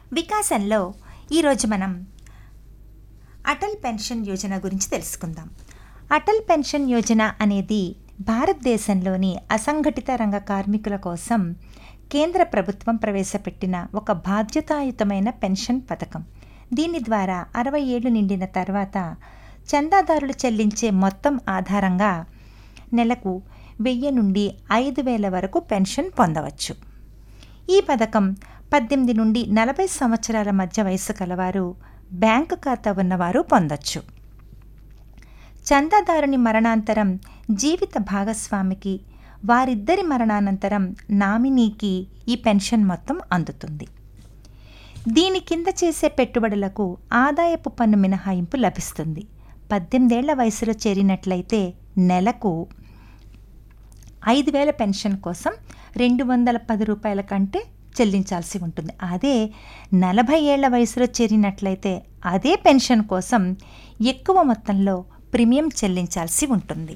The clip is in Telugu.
వికాసంలో ఈరోజు మనం అటల్ పెన్షన్ యోజన గురించి తెలుసుకుందాం అటల్ పెన్షన్ యోజన అనేది భారతదేశంలోని అసంఘటిత రంగ కార్మికుల కోసం కేంద్ర ప్రభుత్వం ప్రవేశపెట్టిన ఒక బాధ్యతాయుతమైన పెన్షన్ పథకం దీని ద్వారా అరవై ఏళ్ళు నిండిన తర్వాత చందాదారులు చెల్లించే మొత్తం ఆధారంగా నెలకు వెయ్యి నుండి ఐదు వేల వరకు పెన్షన్ పొందవచ్చు ఈ పథకం పద్దెనిమిది నుండి నలభై సంవత్సరాల మధ్య వయసు కలవారు బ్యాంకు ఖాతా ఉన్నవారు పొందొచ్చు చందాదారుని మరణాంతరం జీవిత భాగస్వామికి వారిద్దరి మరణానంతరం నామినీకి ఈ పెన్షన్ మొత్తం అందుతుంది దీని కింద చేసే పెట్టుబడులకు ఆదాయపు పన్ను మినహాయింపు లభిస్తుంది పద్దెనిమిదేళ్ల వయసులో చేరినట్లయితే నెలకు ఐదు వేల పెన్షన్ కోసం రెండు వందల పది రూపాయల కంటే చెల్లించాల్సి ఉంటుంది అదే నలభై ఏళ్ల వయసులో చేరినట్లయితే అదే పెన్షన్ కోసం ఎక్కువ మొత్తంలో ప్రీమియం చెల్లించాల్సి ఉంటుంది